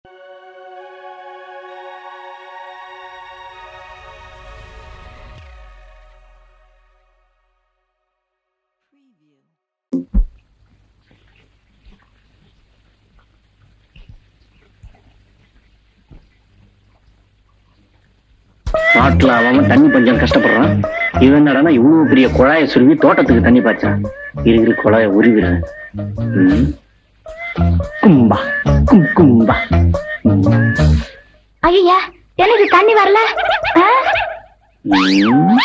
நாட்டுல அவன் தண்ணி பஞ்சம் கஷ்டப்படுறான் இவன் என்னடான்னா இவ்வளவு பெரிய குழாயை சுருவி தோட்டத்துக்கு தண்ணி பாய்ச்சான் இருக்கிற குழாயை உருவிடுறேன் ம். கும்பா கும் கும்பா ஐயா எனக்கு தண்ணி வரல ஆ? ம்.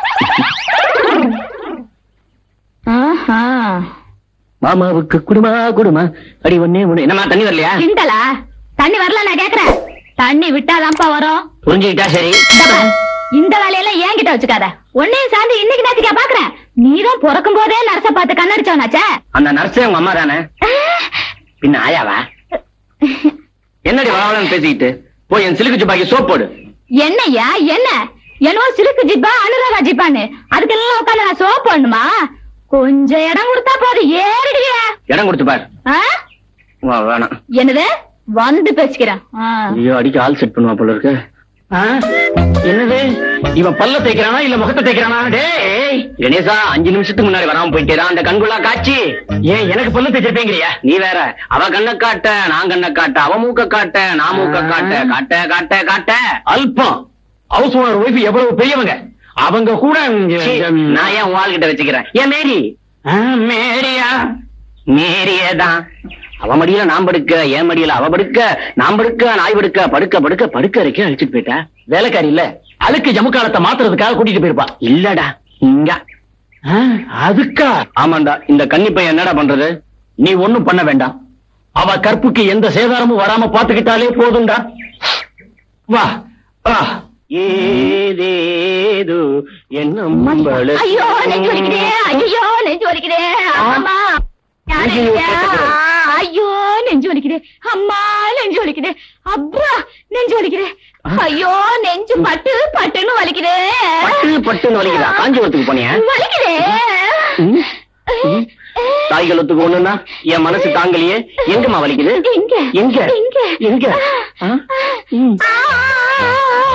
ஆஹா. மாமாவுக்கு குடுமா குடுமா அடி ஒண்ணே ஒண்ணு என்னம்மா தண்ணி வரலையா கிண்டலா தண்ணி வரல நான் கேக்குறேன் தண்ணி விட்டாதான்ப்பா வரும் புரிஞ்சுக்கிட்டா சரி இந்த பார், இந்த வேலையெல்லாம் என்கிட்ட வச்சுக்காத உன்னையும் சார்ந்து இன்னைக்கு நேத்துக்கா பாக்குறேன் நீதான் பிறக்கும் போதே நர்ச பார்த்து கண்ணடிச்சவனாச்சே அந்த நர்ஸே உங்க அம்மா தானே பின்ன ஆயாவா என்னடி வளவளன்னு பேசிக்கிட்டு போய் என் சிலுக்கு சுப்பாக்கி சோப் போடு என்னய்யா என்ன என்னவோ சிலுக்கு ஜிப்பா அனுராகா ஜிப்பான்னு அதுக்கெல்லாம் உட்காந்து நான் சோப் பண்ணுமா கொஞ்சம் இடம் கொடுத்தா போதும் ஏறிடுவியா இடம் கொடுத்து பாரு ஆ? வா, வேணாம் என்னது வந்து பேசிக்கிறேன் ஆ. ஐயோ அடிக்க ஆள் செட் பண்ணுவா போல இருக்கு ஆ? என்னது இவன் பல்ல தேய்க்கிறானா இல்ல முகத்தை தேய்க்கிறானா டேய் கணேசா அஞ்சு நிமிஷத்துக்கு முன்னாடி வராம போயிட்டேதான் அந்த கண்குள்ளா காட்சி ஏன் எனக்கு பல்ல தேய்ச்சிருப்பீங்கறியா நீ வேற அவ கண்ண காட்ட நான் கண்ண காட்ட அவ மூக்க காட்ட நான் மூக்க காட்ட காட்ட காட்ட காட்ட அல்பம் ஹவுஸ் ஓனர் ஒய்ஃப் எவ்வளவு பெரியவங்க அவங்க கூட நான் ஏன் வால் கிட்ட வச்சுக்கிறேன் ஏன் மேரி மேரியா மேரியே தான் அவ மடியில நான் படுக்க என் மடியில அவ படுக்க நான் படுக்க நாய் படுக்க படுக்க படுக்க படுக்க வரைக்கும் அழிச்சிட்டு போயிட்டா வேலைக்காரி இல்ல அழுக்கு ஜமுக்காலத்தை மாத்துறதுக்காக கூட்டிட்டு போயிருப்பா இல்லடா இங்க அதுக்கா ஆமாண்டா இந்த கன்னி பையன் என்னடா பண்றது நீ ஒண்ணும் பண்ண வேண்டாம் அவ கற்புக்கு எந்த சேதாரமும் வராம பாத்துக்கிட்டாலே போதும்டா வா வா ஏதேது என்னும் ஐயோ நெஞ்சு வலிக்குதே ஐயோ நெஞ்சு வலிக்குதே அம்மா யாரையா? ஐயோ நெஞ்சு வலிக்குதே அம்மா நெஞ்சு வலிக்குதே அப்பா நெஞ்சு வலிக்குதே ஐயோ நெஞ்சு பட்டு பட்டுன்னு வலிக்குதே பட்டு பட்டுன்னு வலிக்குதா காஞ்சிபுரத்துக்கு போனியா வலிக்குதே ம், ம். தாய்களுத்துக்கு ஒண்ணுன்னா என் மனசு தாங்கலையே எங்கம்மா வலிக்குது எங்க எங்க எங்க எங்க ஆ? ம். ஆ, ஆ,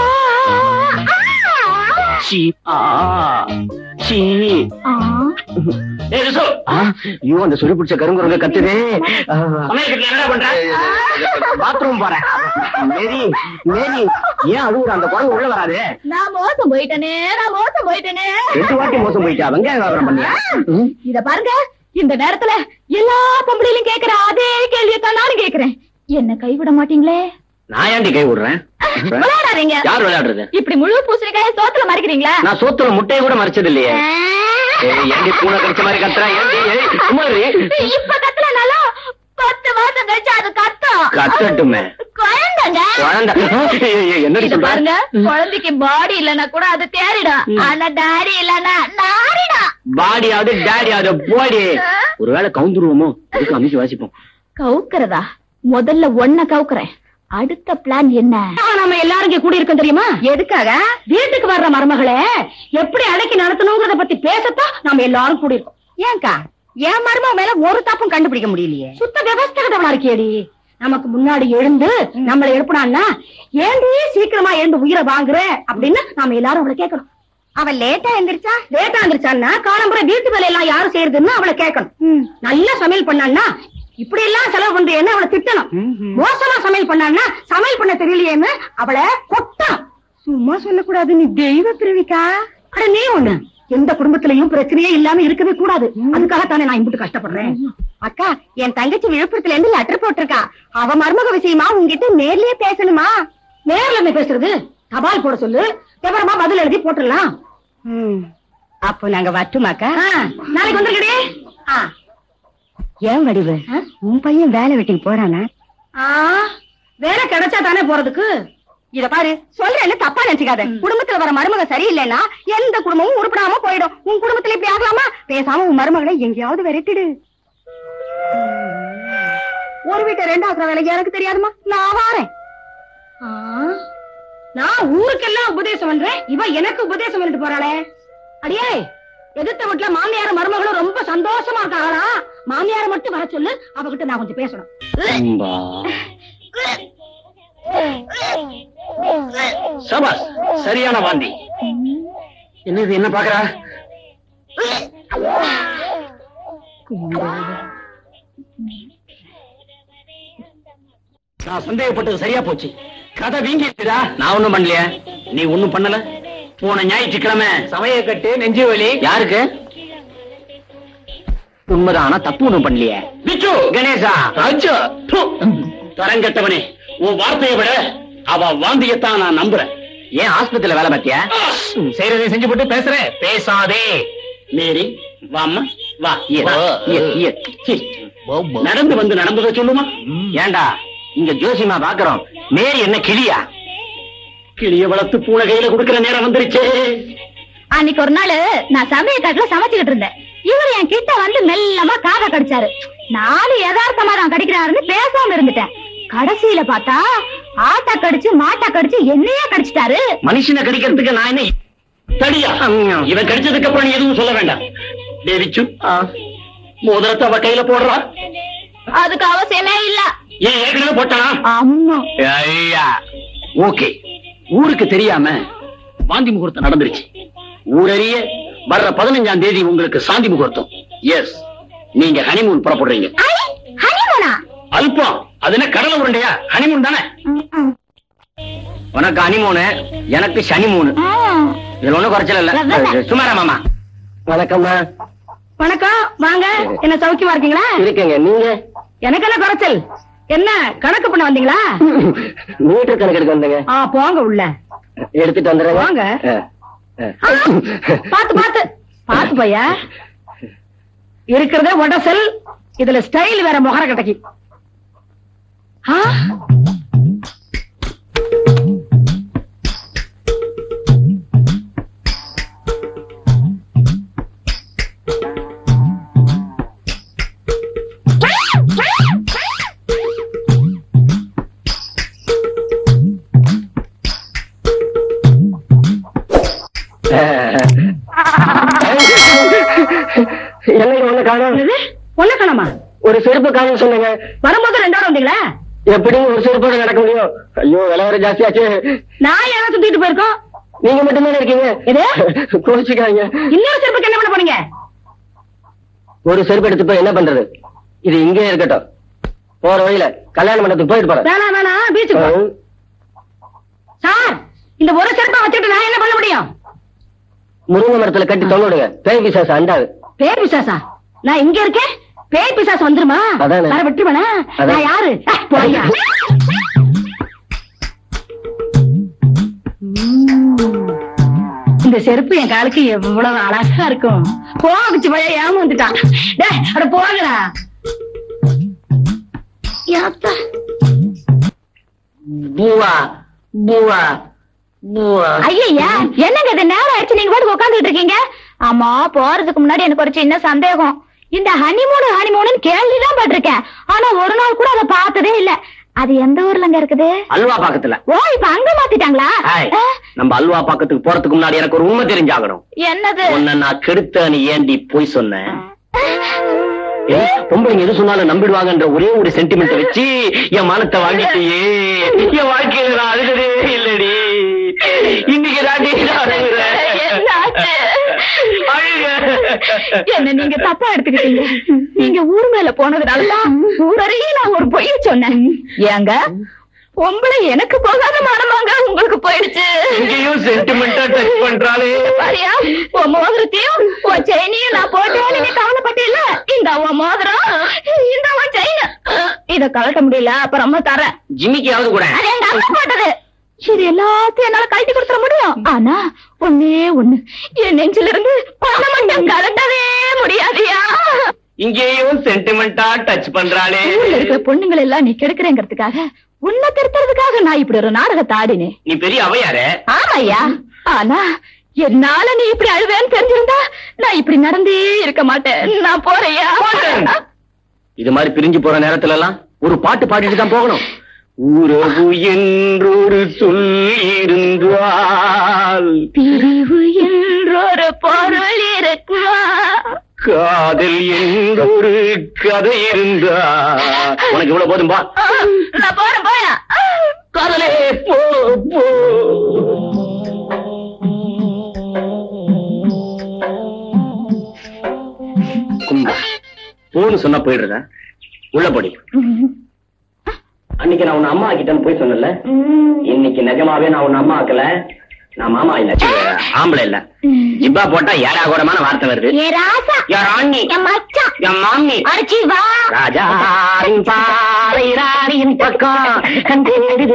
சீ. ஆ. சீ. ஆ. ஏய், ரிசு. ஆ, ஐயோ அந்த சுழி பிடிச்ச கருங்குரங்க கத்துதே ஆ. என்னடா பண்ற பாத்ரூம் போறேன் மேரி மேரி ஏன் அழுகுற அந்த குரங்கு உள்ள வராது நான் மோசம் போயிட்டேனே நான் மோசம் போயிட்டேனே ரெண்டு வாட்டி மோசம் போயிட்டா வெங்காய வியாபாரம் பண்ணியா ம். இத பாருங்க இந்த நேரத்துல எல்லா பொம்பளையிலும் கேக்குற அதே கேள்வியை தான் நானும் கேக்குறேன் என்ன கைவிட மாட்டீங்களே நான் ஏன்டி கை விடுறேன் விளையாடாதீங்க யார் விளையாடுறது இப்படி முழு பூசணிக்காய சோத்துல மறைக்கிறீங்களா நான் சோத்துல முட்டையை கூட மறைச்சது இல்லையே ஏய், ஏன்டி பூனை கடிச்ச மாதிரி கத்துறா ஏன்டி ஏய், சும்மா இரு. இப்ப கத்துலனாலும் பத்து மாசம் கழிச்சு அது கத்தும் கத்தட்டுமே குழந்தைங்க குழந்தை ஏய், ஏய், ஏய், என்னடி இத சொல்ற பாருங்க குழந்தைக்கு பாடி இல்லன்னா கூட அது தேறிடும் ஆனா டாடி இல்லன்னா நாரிடும் பாடியாவது டேடியாவது போடி ஒருவேளை கவுந்துருவோமோ அதுக்கு அமைச்சு வாசிப்போம் கவுக்கிறதா முதல்ல ஒன்ன கவுக்குறேன் அடுத்த பிளான் என்ன நம்ம எல்லாரும் இங்க கூடி இருக்கோம் தெரியுமா எதுக்காக வீட்டுக்கு வர்ற மருமகளை எப்படி அடக்கி நடத்தணுங்கிறத பத்தி பேசத்தான் நாம எல்லாரும் கூடி இருக்கோம் ஏன்க்கா என் மருமக மேல ஒரு தப்பும் கண்டுபிடிக்க முடியலையே சுத்த விவஸ்தகதவளா இருக்கியடி நமக்கு முன்னாடி எழுந்து நம்மளை எழுப்பினான்னா ஏண்டி சீக்கிரமா எழுந்து உயிரை வாங்குற அப்படின்னு நாம எல்லாரும் அவளை கேட்கணும் அவ லேட்டா எந்திரிச்சா லேட்டா எந்திரிச்சான்னா காலம்புற வீட்டு வேலையெல்லாம் யாரு செய்யறதுன்னு அவளை கேட்கணும் நல்லா சமையல் பண்ணான்னா இப்படி எல்லாம் செலவு பண்றேன்னு அவளை திட்டணும் மோசமா சமையல் பண்ணான்னா சமையல் பண்ண தெரியலையேன்னு அவளை கொட்டணும் சும்மா சொல்லக்கூடாது நீ தெய்வ பிரிவிக்கா அட நீ ஒண்ணு எந்த குடும்பத்திலயும் பிரச்சனையே இல்லாம இருக்கவே கூடாது அதுக்காகத்தானே நான் இம்புட்டு கஷ்டப்படுறேன் அக்கா என் தங்கச்சி விழுப்புரத்துல இருந்து லெட்டர் போட்டிருக்கா அவ மருமக விஷயமா உங்ககிட்ட நேர்லயே பேசணுமா நேர்ல என்ன பேசுறது தபால் போட சொல்லு விவரமா பதில் எழுதி போட்டுடலாம் அப்போ நாங்க வட்டுமாக்கா நாளைக்கு வந்துருக்கடே ஏன் வடிவு உன் பையன் வேலை வெட்டிக்கு போறானா வேலை கிடைச்சா தானே போறதுக்கு இத பாரு சொல்றேன்னு தப்பா நினைச்சுக்காத குடும்பத்துல வர மருமக சரியில்லைன்னா எந்த குடும்பமும் உருப்படாம போயிடும் உன் குடும்பத்துல இப்படி ஆகலாமா பேசாம உன் மருமகளை எங்கேயாவது விரட்டிடு ஒரு வீட்டை ரெண்டாக்குற வேலை எனக்கு தெரியாதுமா நான் வாரேன் ஆ, நான் ஊருக்கெல்லாம் உபதேசம் பண்றேன் இவ எனக்கு உபதேசம் பண்ணிட்டு போறாளே அடியே எதிர்த்த வீட்டுல மாமியார் மருமகளும் ரொம்ப சந்தோஷமா இருக்காங்களா மாமியார மட்டும் வர சொல்லு அவகிட்ட நான் கொஞ்சம் பேசணும் அம்பா. சபாஸ் சரியான வாந்தி என்னது என்ன பாக்குறா நான் சந்தேகப்பட்டது சரியா போச்சு கதை வீங்கிடுச்சுடா நான் ஒண்ணும் பண்ணலையா நீ ஒண்ணும் பண்ணல போன ஞாயிற்றுக்கிழமை சமய கட்டு நெஞ்சு வலி யாருக்கு உண்மைதான் ஆனா தப்பு ஒண்ணும் பண்ணலையே பிச்சு கணேசா ராஜா தரங்கட்டவனே உன் வார்த்தையை விட அவ வாந்தியத்தான் நான் நம்புறேன் ஏன் ஆஸ்பத்திரியில வேலை பார்த்தியா செய்யறதை செஞ்சு போட்டு பேசுறேன் பேசாதே மேரி வாம்மா வா இய, இய, இய. சீ. நடந்து வந்து நடந்ததை சொல்லுமா ஏண்டா இங்க ஜோசிமா பாக்குறோம் மேரி என்ன கிளியா கிளிய வளர்த்து பூனை கையில கொடுக்கிற நேரம் வந்துருச்சே அன்னைக்கு ஒரு நாள் நான் சமய காட்டுல சமைச்சுக்கிட்டு இருந்தேன் இவர் என் கிட்ட வந்து மெல்லமா காதை கடிச்சாரு நானும் யதார்த்தமா தான் கடிக்கிறாருன்னு பேசாம இருந்துட்டேன் கடைசியில பார்த்தா ஆட்டா கடிச்சு மாட்டா கடிச்சு என்னையே கடிச்சிட்டாரு மனுஷனை கடிக்கிறதுக்கு நான் என்ன தடியா இவன் கடிச்சதுக்கு அப்புறம் நீ எதுவும் சொல்ல வேண்டாம் தேவிச்சு மோதிரத்தை அவ கையில போடுறா அதுக்கு அவசியமே இல்ல ஏன் ஏற்கனவே போட்டானா அம்மா ஐயா ஓகே ஊருக்கு தெரியாம வாந்தி முகூர்த்தம் நடந்துருச்சு ஊரறிய வர்ற பதினஞ்சாம் தேதி உங்களுக்கு சாந்தி முகூர்த்தம் எஸ் நீங்க ஹனிமூன் புறப்படுறீங்க ஐ, ஹனிமூனா அல்பம் அது என்ன கடலை உருண்டையா ஹனிமூன் தானே ம், ம். உனக்கு ஹனிமூனு எனக்கு சனிமூனு ஆ. இதுல ஒண்ணும் குறைச்சல இல்ல அவ்வளவுதான். சுமாரா மாமா வணக்கம்மா வணக்கம் வாங்க என்ன சௌக்கியமா இருக்கீங்களா இருக்கேங்க நீங்க எனக்கு என்ன குறைச்சல் என்ன கணக்கு பண்ண வந்தீங்களா மீட்டர் கணக்கு எடுக்க வந்தேங்க ஆ போங்க உள்ள எடுத்துட்டு வந்துடுறேங்க வாங்க. ஆ, ஆ. ஆ, பாத்து பாத்து பாத்து பையா இருக்கிறதே உடசல் இதுல ஸ்டைல் வேற முகர கடைக்கு ஆ? என்னங்க ஒண்ணு காணும் என்னது? ஒண்ணு காணோமா ஒரு செருப்பு காணும் சொன்னீங்க வரும்போது ரெண்டாவது வந்தீங்களா எப்படி ஒரு செருப்போட நடக்க முடியும் ஐயோ விலை வேற ஜாஸ்தியாச்சு நான் ஏதாவது தூக்கிட்டு போயிருக்கோம் நீங்க மட்டும்தானே இருக்கீங்க எது? கோச்சிக்காங்க இன்னொரு செருப்புக்கு என்ன பண்ண போனீங்க ஒரு செருப்பு எடுத்து போய் என்ன பண்றது இது இங்கே இருக்கட்டும் போற வழியில கல்யாண மண்டபத்துக்கு போயிட்டு போறேன் வேணாம் வேணாம் பீச்சுக்கு போ. சார் இந்த ஒரு செருப்பை வச்சுட்டு நான் என்ன பண்ண முடியும் முருங்கை மரத்துல கட்டி தொங்க விடுங்க பேய் பிசாசு அண்டாது பேய் பிசாசா நான் இங்க இருக்கேன் பேய் பிசாசு வந்துருமா அதானே. வர விட்டுருவேனா அதான். நான் யாரு அஹ், போய்யா. உம். இந்த செருப்பு என் காலுக்கு எவ்வளவு அழகா இருக்கும் போச்சு போய் ஏமாந்துட்டான் டேய் அட போங்கடா யாத்தா. பூவா பூவா பூவா ஐயய்யா என்னங்க இது நேரம் ஆயிடுச்சு நீங்க பாட்டுக்கு உட்காந்துட்டு இருக்கீங்க ஆமா போறதுக்கு முன்னாடி எனக்கு ஒரு சின்ன சந்தேகம் இந்த ஹனிமூனு ஹனிமூனு கேள்விதான் பட்டிருக்கேன் ஆனா ஒரு நாள் கூட அதை பார்த்ததே இல்ல அது எந்த ஊர்லங்க இருக்குது அல்வா பாக்கத்துல ஓ இப்ப அங்க மாத்திட்டாங்களா ஹாய். ஆ, நம்ம அல்வா பாக்கத்துக்கு போறதுக்கு முன்னாடி எனக்கு ஒரு உண்மை தெரிஞ்சாகணும் என்னது உன்னை நான் கெடுத்த நீ ஏண்டி போய் சொன்னேன் ஏய், பொம்பளைங்க எது சொன்னாலும் நம்பிடுவாங்கன்ற ஒரே ஒரு சென்டிமெண்ட் வச்சு என் மானத்தை வாங்கிட்டியே என் வாழ்க்கையில நான் அழுததே இல்லடி இன்னைக்கு தாண்டி நான் அழுகுறேன். என்னாச்சு? அழுக. என்ன நீங்க தப்பா எடுத்துக்கிட்டீங்க நீங்க ஊர் மேல போனதுனாலதான் ஊரறையே நான் ஒரு பொய்ய சொன்னேன் ஏங்க பொம்பளை எனக்கு போகாத மானமாங்க உங்களுக்கு போயிடுச்சு இங்கேயும் சென்டிமெண்டா டச் பண்றாளே பாரியா உன் மோதிரத்தையும் உன் செயினையும் நான் போட்டேன் நீ கவலைப்பட்டியல இந்த உன் மோதிரம் இந்த உன் செயின் இத கழட்ட முடியல அப்புறமா தரேன் ஜிம்மிக்காவது கூட அது எங்க அம்மா போட்டது இது எல்லாத்தையும் என்னால கழட்டி கொடுத்துட முடியும் ஆனா ஒண்ணே ஒண்ணு என் நெஞ்சில இருந்து பண மட்டும் கலட்டவே முடியாதியா இங்கேயும் சென்டிமெண்டா டச் பண்றாளே ஊர்ல இருக்கிற பொண்ணுங்களை எல்லாம் நீ கெடுக்கிறேங்கிறதுக்காக உன்னை திருத்துறதுக்காக நான் இப்படி ஒரு நாடகத்தை ஆடினேன் நீ பெரிய அவையாரே ஆமாய்யா ஆனா என்னால நீ இப்படி அழுவேன்னு தெரிஞ்சிருந்தா நான் இப்படி நடந்தே இருக்க மாட்டேன் நான் போறேயா போறேன். இது மாதிரி பிரிஞ்சு போற நேரத்துல எல்லாம் ஒரு பாட்டு பாடிட்டு தான் போகணும் உறவு என்றொரு சொல் இருந்தால் பிரிவு என்றொரு பொருள் இருக்குமா காதல் என்றொரு கதை இருந்தா உனக்கு இவ்வளவு போதும்பா நான் போறேன் போயா காதலே போ போ போன்னு சொன்னா போயிடுறதா உள்ள போடி அன்னைக்கு நான் உன் அம்மா கிட்டன்னு போய் சொன்னல இன்னைக்கு நிஜமாவே நான் உன் அம்மா ஆக்கல நான் மாமா இல்ல ச்சீ, ஆம்பளை இல்ல ஜிப்பா போட்டா ஏடா கூடமான வார்த்தை வருது ஏ ராசா யார் ஆண்ணி என் மச்சான் என் மாமி அடிச்சி வா ராஜாவின் பாறை ராணியின் பக்கம் கண் தேடுது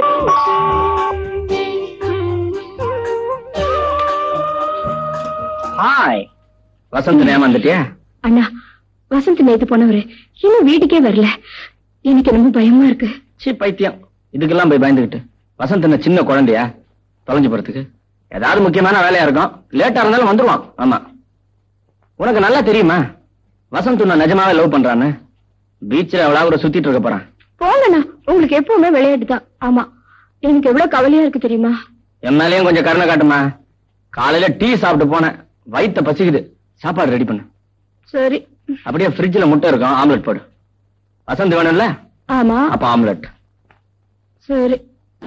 ஹாய் வசந்த் ஏமாந்துட்டியா அண்ணா வசந்த் நேத்து போனவரு இன்னும் வீட்டுக்கே வரல எனக்கு ரொம்ப பயமா இருக்கு சீ பைத்தியம் இதுக்கெல்லாம் போய் பயந்துகிட்டு வசந்த் என்ன சின்ன குழந்தையா தொலைஞ்சு போறதுக்கு ஏதாவது முக்கியமான வேலையா இருக்கும் லேட்டா இருந்தாலும் வந்துருவான் ஆமா உனக்கு நல்லா தெரியுமா வசந்த் உன்னை நிஜமாவே லவ் பண்றான்னு பீச்சில் அவளா கூட சுத்திட்டு இருக்க போறான் போங்கண்ணா உங்களுக்கு எப்பவுமே விளையாட்டு தான் ஆமா எனக்கு எவ்வளவு கவலையா இருக்கு தெரியுமா என் மேலயும் கொஞ்சம் கருணை காட்டுமா காலையில டீ சாப்பிட்டு போனேன் வயித்த பசிக்குது சாப்பாடு ரெடி பண்ணு சரி அப்படியே ஃப்ரிட்ஜ்ல முட்டை இருக்கும் ஆம்லெட் போடு வசந்த் வேணும்ல ஆமா அப்ப ஆம்லெட் சரி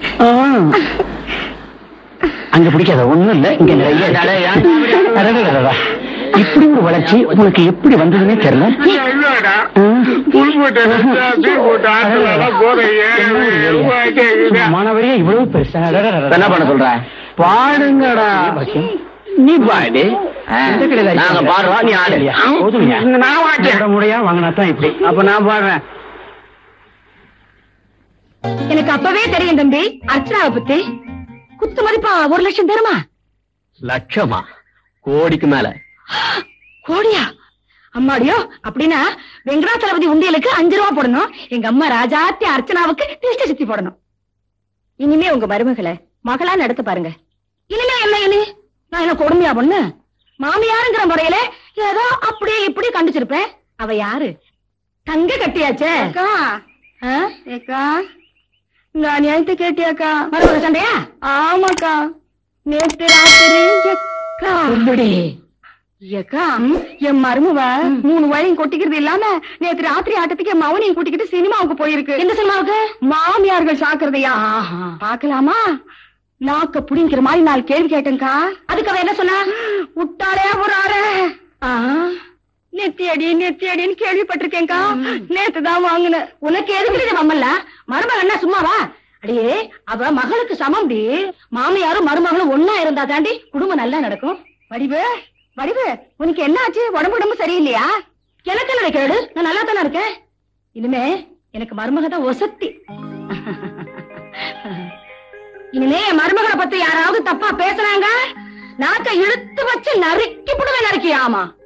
அங்க பிடிக்காத ஒண்ணும் இல்ல இங்க நிறைய அடடடடடா. இப்படி ஒரு வளர்ச்சி உனக்கு எப்படி வந்ததுன்னே தெரியல இல்லடா புல் போட்ட டீ போட்ட ஆட்டலாம் போற ஏழு மாணவரே இவ்வளவு பெருசா என்ன பண்ண சொல்ற பாடுங்கடா நீ பாடு நாங்க பாடுறோம் நீ ஆடு நான் வாட்டேன் முடியா வாங்கினா தான் இப்படி அப்ப நான் பாடுறேன் எனக்கு அப்பவே தெரியும் தம்பி அர்ச்சனாவை பத்தி குத்து மதிப்பா ஒரு லட்சம் தருமா லட்சமா கோடிக்கு மேல கோடியா அம்மாடியோ அப்படின்னா வெங்கடாச்சலபதி உண்டியலுக்கு அஞ்சு ரூபா போடணும் எங்க அம்மா ராஜாத்தி அர்ச்சனாவுக்கு திருஷ்டி சுத்தி போடணும் இனிமே உங்க மருமகளை மகளா நடத்த பாருங்க இனிமே என்ன இனி நான் என்ன கொடுமையா பொண்ணு மாமியாருங்கிற முறையில ஏதோ அப்படியே இப்படி கண்டிச்சிருப்பேன் அவ யாரு தங்க கட்டியாச்சே ஏக்கா இந்த அநியாயத்தை கேட்டியாக்கா மருமக சண்டையா ஆமாக்கா நேத்து ராத்திரி எக்கா ஏக்கா என் மருமவ மூணு வயலையும் கொட்டிக்கிறது இல்லாம நேத்து ராத்திரி ஆட்டத்துக்கு என் மவனையும் கூட்டிக்கிட்டு சினிமாவுக்கு போயிருக்கு எந்த சினிமாவுக்கு மாமியார்கள் சாக்குறதையா பாக்கலாமா நாக்க புடிங்கிற மாதிரி நாலு கேள்வி கேட்டேன்க்கா அதுக்கு அவ என்ன சொன்னா விட்டாளே போறாரு நெத்தி அடி நெத்தி அடின்னு கேள்விப்பட்டிருக்கேன்க்கா நேத்து தான் வாங்கினேன் உனக்கு எதுக்கு இது மம்மல்ல மருமகள் என்ன சும்மாவா அடியே அவ மகளுக்கு சமம்டி மாமியாரும் மருமகளும் ஒன்னா இருந்தா தாண்டி குடும்பம் நல்லா நடக்கும் வடிவு வடிவு உனக்கு என்ன ஆச்சு உடம்பு உடம்பு சரியில்லையா எனக்கு என்ன கேடு நான் நல்லா தானே இருக்கேன் இனிமே எனக்கு மருமக தான் ஒசத்தி இனிமே என் மருமகளை பத்தி யாராவது தப்பா பேசுனாங்க நாக்க இழுத்து வச்சு நறுக்கி புடுவேன் நறுக்கி ஆமா